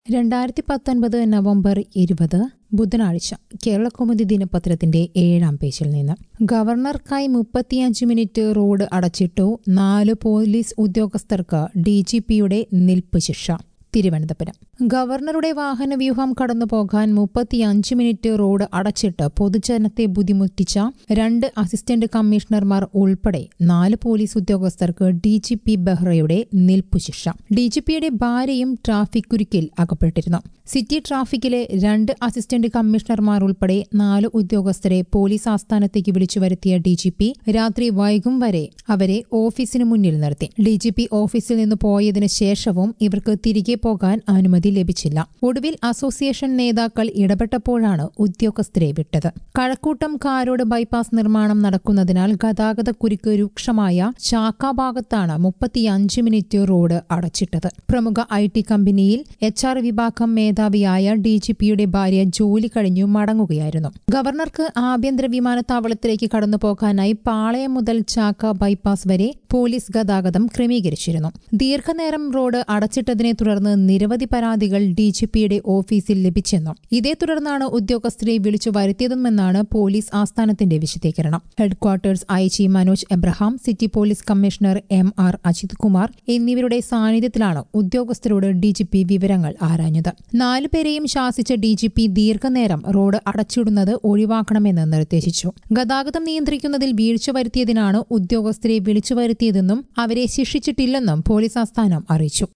രണ്ടായിരത്തി പത്തൊൻപത് നവംബർ ഇരുപത് ബുധനാഴ്ച കേരളകൗമുദി ദിനപത്രത്തിന്റെ ഏഴാം പേജിൽ നിന്ന് ഗവർണർക്കായി മുപ്പത്തിയഞ്ച് മിനിറ്റ് റോഡ് അടച്ചിട്ടു നാല് പോലീസ് ഉദ്യോഗസ്ഥർക്ക് ഡി ജി പിയുടെ നിൽപ്പ് ശിക്ഷ തിരുവനന്തപുരം ഗവർണറുടെ വാഹനവ്യൂഹം കടന്നുപോകാൻ മുപ്പത്തിയഞ്ച് മിനിറ്റ് റോഡ് അടച്ചിട്ട് പൊതുജനത്തെ ബുദ്ധിമുട്ടിച്ച രണ്ട് അസിസ്റ്റന്റ് കമ്മീഷണർമാർ ഉൾപ്പെടെ നാല് പോലീസ് ഉദ്യോഗസ്ഥർക്ക് ഡി ജി പി ബെഹ്റയുടെ നിൽപ്പുശിക്ഷ ഡി ജി പിയുടെ ഭാര്യയും ട്രാഫിക് കുരുക്കിൽ അകപ്പെട്ടിരുന്നു സിറ്റി ട്രാഫിക്കിലെ രണ്ട് അസിസ്റ്റന്റ് കമ്മീഷണർമാർ ഉൾപ്പെടെ നാല് ഉദ്യോഗസ്ഥരെ പോലീസ് ആസ്ഥാനത്തേക്ക് വിളിച്ചു വരുത്തിയ ഡി ജി പി രാത്രി വൈകും വരെ അവരെ ഓഫീസിന് മുന്നിൽ നിർത്തി ഡി ജി പി ഓഫീസിൽ നിന്ന് പോയതിനു ശേഷവും ഇവർക്ക് തിരികെ പോകാൻ അനുമതി ലഭിച്ചില്ല ഒടുവിൽ അസോസിയേഷൻ നേതാക്കൾ ഇടപെട്ടപ്പോഴാണ് ഉദ്യോഗസ്ഥരെ വിട്ടത് കഴക്കൂട്ടം കാരോട് ബൈപ്പാസ് നിർമ്മാണം നടക്കുന്നതിനാൽ ഗതാഗത കുരുക്ക് രൂക്ഷമായ ചാക്ക ഭാഗത്താണ് മുപ്പത്തിയഞ്ച് മിനിറ്റ് റോഡ് അടച്ചിട്ടത് പ്രമുഖ ഐ ടി കമ്പനിയിൽ എച്ച് ആർ വിഭാഗം മേധാവിയായ ഡി ജി പിയുടെ ഭാര്യ ജോലി കഴിഞ്ഞു മടങ്ങുകയായിരുന്നു ഗവർണർക്ക് ആഭ്യന്തര വിമാനത്താവളത്തിലേക്ക് കടന്നു പോകാനായി പാളയം മുതൽ ചാക്ക ബൈപ്പാസ് വരെ പോലീസ് ഗതാഗതം ക്രമീകരിച്ചിരുന്നു ദീർഘനേരം റോഡ് അടച്ചിട്ടതിനെ തുടർന്ന് നിരവധി പരാതികൾ ഡി ജി പിയുടെ ഓഫീസിൽ ലഭിച്ചെന്നും ഇതേ തുടർന്നാണ് ഉദ്യോഗസ്ഥരെ വിളിച്ചു വരുത്തിയതെന്നാണ് പോലീസ് ആസ്ഥാനത്തിന്റെ വിശദീകരണം headquarters I G Manoj Abraham city police commissioner M R Ajith Kumar എന്നിവരുടെ സാന്നിധ്യത്തിലാണ് ഉദ്യോഗസ്ഥരോട് ഡി ജി പി വിവരങ്ങൾ ആരാഞ്ഞത് നാലുപേരെയും ശാസിച്ച ഡി ജി പി ദീർഘനേരം റോഡ് അടച്ചിടുന്നത് ഒഴിവാക്കണമെന്ന് നിർദ്ദേശിച്ചു ഗതാഗതം നിയന്ത്രിക്കുന്നതിൽ വീഴ്ച വരുത്തിയതിനാണ് ഉദ്യോഗസ്ഥരെ വിളിച്ചു വരുത്തിയതെന്നും അവരെ ശിക്ഷിച്ചിട്ടില്ലെന്നും പോലീസ് ആസ്ഥാനം അറിയിച്ചു